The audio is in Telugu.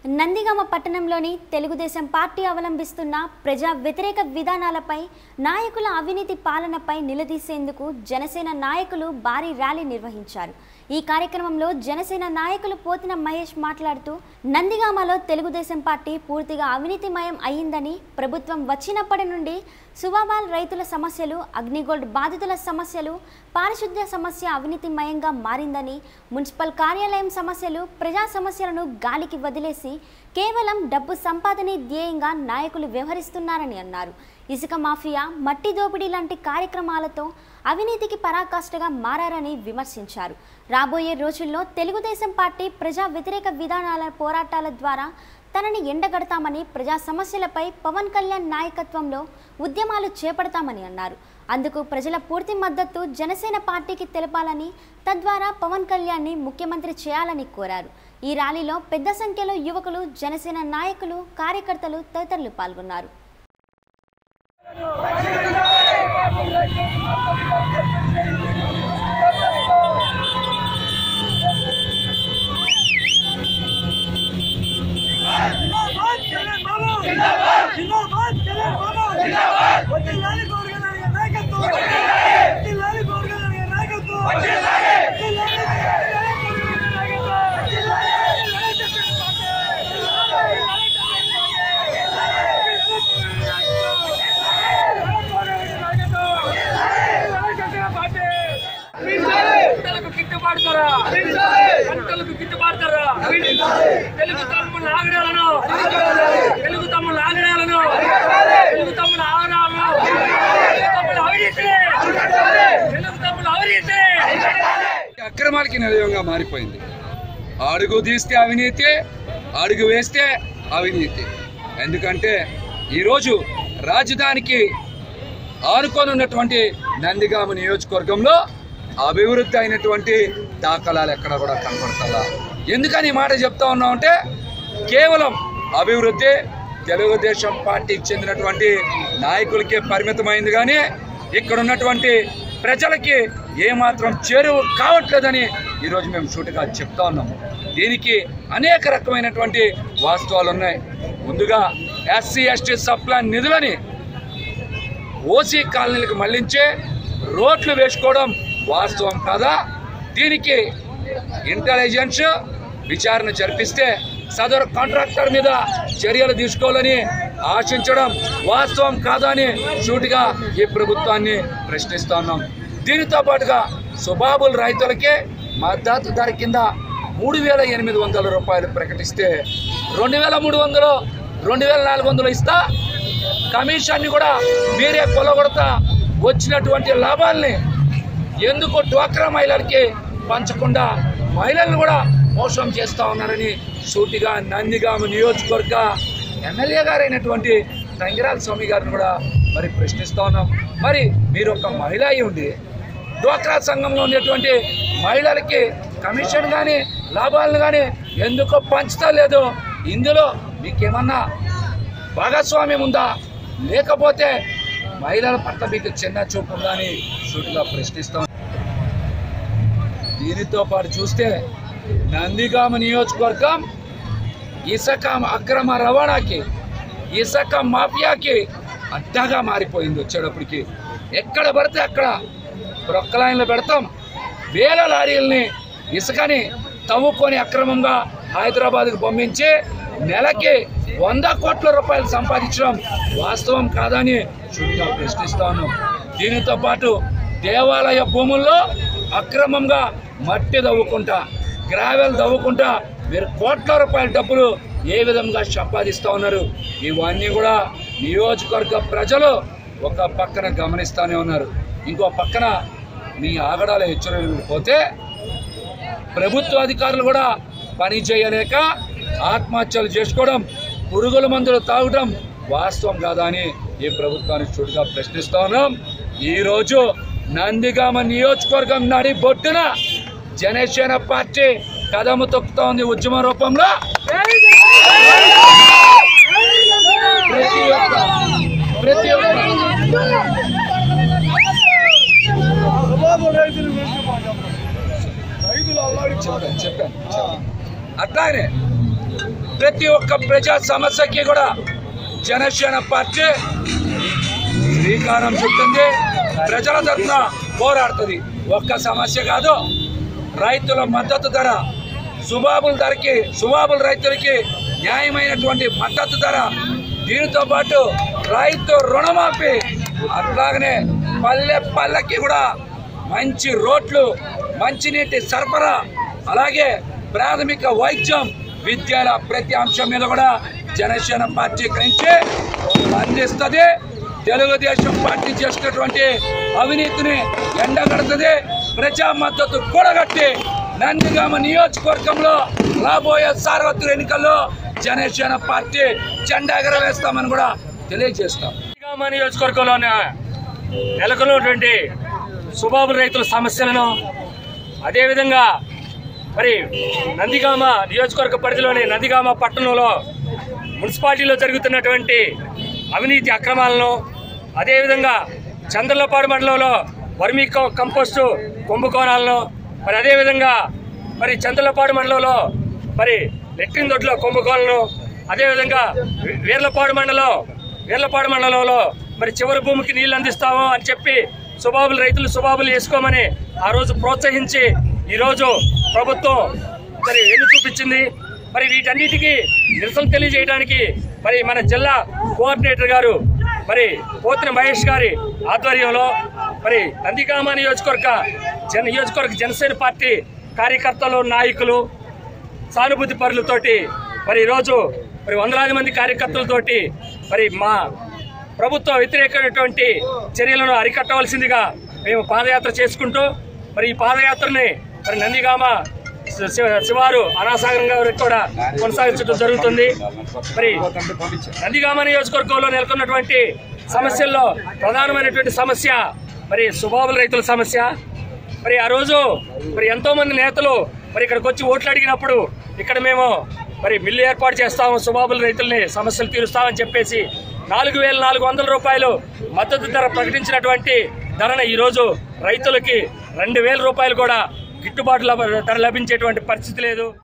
నందిగామ పట్టణంలోని తెలుగుదేశం పార్టీ అవలంబిస్తున్న ప్రజా వ్యతిరేక విధానాలపై నాయకుల అవినీతి పాలనపై నిలదీసేందుకు జనసేన నాయకులు భారీ ర్యాలీ నిర్వహించారు ఈ కార్యక్రమంలో జనసేన నాయకులు పోతిన మహేష్ మాట్లాడుతూ నందిగామలో తెలుగుదేశం పార్టీ పూర్తిగా అవినీతిమయం అయ్యిందని ప్రభుత్వం వచ్చినప్పటి నుండి సుబాబాల్ రైతుల సమస్యలు అగ్నిగోల్డ్ బాధితుల సమస్యలు పారిశుద్ధ్య సమస్య అవినీతిమయంగా మారిందని మున్సిపల్ కార్యాలయం సమస్యలు ప్రజా సమస్యలను గాలికి వదిలేసి కేవలం డబ్బు సంపాదనే ధ్యేయంగా నాయకులు వ్యవహరిస్తున్నారని అన్నారు ఇసుక మాఫియా మట్టి దోపిడీ లాంటి కార్యక్రమాలతో అవినీతికి పరాకాష్ఠగా మారారని విమర్శించారు రాబోయే రోజుల్లో తెలుగుదేశం పార్టీ ప్రజా వ్యతిరేక విధానాల పోరాటాల ద్వారా తనని ఎండగడతామని ప్రజా సమస్యలపై పవన్ కళ్యాణ్ నాయకత్వంలో ఉద్యమాలు చేపడతామని అన్నారు అందుకు ప్రజల పూర్తి మద్దతు జనసేన పార్టీకి తెలపాలని తద్వారా పవన్ కళ్యాణ్ని ముఖ్యమంత్రి చేయాలని కోరారు ఈ ర్యాలీలో పెద్ద సంఖ్యలో యువకులు జనసేన నాయకులు కార్యకర్తలు తదితరులు పాల్గొన్నారు జిందాబాద్ తెలంగాణ జిందాబాద్ తెలంగాణ వదిలాలి గోర్గల నాయకత్వం వదిలాలి గోర్గల నాయకత్వం వదిలాలి పంటలకు గిట్టుబాటు ధర పంటలకు గిట్టుబాటు ధర తెలుగు తమ్ముళ్ళ ఆగడాలను తెలుగు తమ్ముళ్ళ ఆగడాలను తెలుగు తమ్ముళ్ళ ఆగడాలను తెలుగు తమ్ముళ్ళ అవినీతి తెలుగు తమ్ముళ్ళ అవినీతి అక్రమాలకి నిలయంగా మారిపోయింది అడుగు తీస్తే అవినీతి అడుగు వేస్తే అవినీతి ఎందుకంటే ఈరోజు రాజధానికి ఆనుకొని ఉన్నటువంటి నందిగామ నియోజకవర్గంలో అభివృద్ధి అయినటువంటి దాఖలాలు ఎక్కడ కూడా కనపడతా ఎందుకని ఈ మాట చెప్తా ఉన్నామంటే కేవలం అభివృద్ధి తెలుగుదేశం పార్టీకి చెందినటువంటి నాయకులకే పరిమితమైంది కానీ ఇక్కడ ఉన్నటువంటి ప్రజలకి ఏమాత్రం చేరువ కావట్లేదని ఈరోజు మేము సూటిగా చెప్తా ఉన్నాము దీనికి అనేక రకమైనటువంటి వాస్తవాలు ఉన్నాయి ముందుగా ఎస్సీ ఎస్టీ సప్లాన్ నిధులని ఓసీ కాలనీలకు మళ్లించే రోడ్లు వేసుకోవడం వాస్తవం కాదా దీనికి ఇంటెలిజెన్స్ విచారణ జరిపిస్తే సదరు కాంట్రాక్టర్ మీద చర్యలు తీసుకోవాలని ఆశించడం వాస్తవం కాదా అని సూటిగా ఈ ప్రభుత్వాన్ని ప్రశ్నిస్తా ఉన్నాం దీనితో పాటుగా సుబాబుల్ రైతులకే మద్దతు ధర కింద మూడు వేల ఎనిమిది వందల రూపాయలు ప్రకటిస్తే రెండు వేల మూడు వందలు రెండు వేల నాలుగు వందలు ఇస్తా కమిషన్ని కూడా మీరే కొలగొడతా వచ్చినటువంటి లాభాల్ని ఎందుకు డ్వాక్రా మహిళలకి పంచకుండా మహిళలను కూడా మోసం చేస్తా ఉన్నారని సూటిగా నందిగామ నియోజకవర్గ ఎమ్మెల్యే గారైనటువంటి తంగిరాల స్వామి గారిని కూడా మరి ప్రశ్నిస్తా ఉన్నాం మరి మీరు ఒక మహిళ అయి ఉండి డ్వాక్రా సంఘంలో ఉండేటువంటి మహిళలకి కమిషన్ కానీ లాభాలను కానీ ఎందుకు పంచుతా లేదు ఇందులో మీకేమన్నా భాగస్వామ్యం ఉందా లేకపోతే మహిళల పట్ల మీకు చిన్న చూపు ఉందా అని సూటిగా ప్రశ్నిస్తాం దీనితో పాటు చూస్తే నందిగామ నియోజకవర్గం ఇసుక అక్రమ రవాణాకి ఇసుక మాఫియాకి అడ్డగా మారిపోయింది వచ్చేటప్పటికి ఎక్కడ పడితే అక్కడ ప్రొక్కలైన్లు పెడతాం వేల లారీలని ఇసుకని తవ్వుకొని అక్రమంగా హైదరాబాద్కు పంపించి నెలకి వంద కోట్ల రూపాయలు సంపాదించడం వాస్తవం కాదని చుట్టూ ప్రశ్నిస్తా ఉన్నాం దీనితో పాటు దేవాలయ భూముల్లో అక్రమంగా మట్టి దవ్వుకుంటా గ్రావెల్ దవ్వుకుంటా మీరు కోట్ల రూపాయల డబ్బులు ఏ విధంగా సంపాదిస్తూ ఉన్నారు ఇవన్నీ కూడా నియోజకవర్గ ప్రజలు ఒక పక్కన గమనిస్తూనే ఉన్నారు ఇంకో పక్కన మీ ఆగడాల హెచ్చరికలు పోతే ప్రభుత్వ అధికారులు కూడా పని చేయలేక ఆత్మహత్యలు చేసుకోవడం పురుగుల మందులు తాగడం వాస్తవం కాదా అని ఈ ప్రభుత్వాన్ని చూడుగా ప్రశ్నిస్తా ఉన్నాం ఈరోజు నందిగామ నియోజకవర్గం నడి బొట్టున జనసేన పార్టీ కదము తొక్కుతా ఉంది ఉద్యమ రూపంలో ప్రతి ఒక్క ప్రతి ఒక్క బాబు రైతుల గురించి మాట్లాడతాం రైతులు అల్లాడి చెప్పాను చెప్పాను చెప్పాను. అట్లానే ప్రతి ప్రతి ఒక్క ప్రజా సమస్యకి కూడా జనసేన పార్టీ శ్రీకారం చుట్టింది ప్రజల తరఫున పోరాడుతుంది ఒక్క సమస్య కాదు రైతుల మద్దతు ధర సుబాబుల ధరకి సుబాబుల రైతులకి న్యాయమైనటువంటి మద్దతు ధర దీనితో పాటు రైతు రుణమాఫీ అట్లాగనే పల్లె పల్లెకి కూడా మంచి రోడ్లు మంచినీటి సరఫరా అలాగే ప్రాథమిక వైద్యం విద్యల ప్రతి అంశం మీద కూడా జనసేన పార్టీ నుంచి అందిస్తుంది తెలుగుదేశం పార్టీ చేసినటువంటి అవినీతిని ఎండగడుతుంది ప్రజా మద్దతు కూడగట్టి నందిగామ నియోజకవర్గంలో రాబోయే సార్వత్రిక ఎన్నికల్లో జనసేన పార్టీ జెండా ఎగరవేస్తామని కూడా తెలియజేస్తాం నందిగామ నియోజకవర్గంలోన నెలకొన్నటువంటి సుబాబు రైతుల సమస్యలను అదేవిధంగా మరి నందిగామ నియోజకవర్గ పరిధిలోని నందిగామ పట్టణంలో మున్సిపాలిటీలో జరుగుతున్నటువంటి అవినీతి అక్రమాలను అదేవిధంగా చంద్రలపాడు మండలంలో వర్మీ కం- కంపోస్టు కుంభకోణాలను మరి అదేవిధంగా మరి చంద్రలపాడు మండలంలో మరి లెట్రిన్ దొడ్లో కుంభకోణాలను అదేవిధంగా వీ- వీర్లపాడు మండలం వీర్లపాడు మండలంలో మరి చివరి భూమికి నీళ్లు అందిస్తాము అని చెప్పి సుబాబులు రైతులు సుబాబులు వేసుకోమని ఆ రోజు ప్రోత్సహించి ఈరోజు ప్రభుత్వం మరి ఎన్ను చూపించింది మరి వీటన్నిటికీ నిరసన తెలియజేయడానికి మరి మన జిల్లా కోఆర్డినేటర్ గారు మరి పోతిన మహేష్ గారి ఆధ్వర్యంలో మరి నందిగామ నియోజకవర్గ జన నియోజకవర్గ జనసేన పార్టీ కార్యకర్తలు నాయకులు సానుభూతి పరులతోటి మరి ఈరోజు మరి వందలాది మంది కార్యకర్తలతోటి మరి మా ప్రభుత్వ వ్యతిరేకమైనటువంటి చర్యలను అరికట్టవలసిందిగా మేము పాదయాత్ర చేసుకుంటూ మరి ఈ పాదయాత్రని మరి నందిగామ శి- శి- శివారు అనాసాగరం గారికి కూడా కొనసాగించడం జరుగుతుంది మరి నందిగామ నియోజకవర్గంలో నెలకొన్నటువంటి సమస్యల్లో ప్రధానమైనటువంటి సమస్య మరి సుబాబుల రైతుల సమస్య మరి ఆ రోజు మరి ఎంతో మంది నేతలు మరి ఇక్కడికి వచ్చి ఓట్లు అడిగినప్పుడు ఇక్కడ మేము మరి మిల్లు ఏర్పాటు చేస్తాము సుబాబుల రైతుల్ని సమస్యలు తీరుస్తామని చెప్పేసి నాలుగు వేల నాలుగు వందల రూపాయలు మద్దతు ధర ప్రకటించినటువంటి ధరను ఈరోజు రైతులకి రెండు వేల రూపాయలు కూడా గిట్టుబాటు లభ- ధర లభించేటువంటి పరిస్థితి లేదు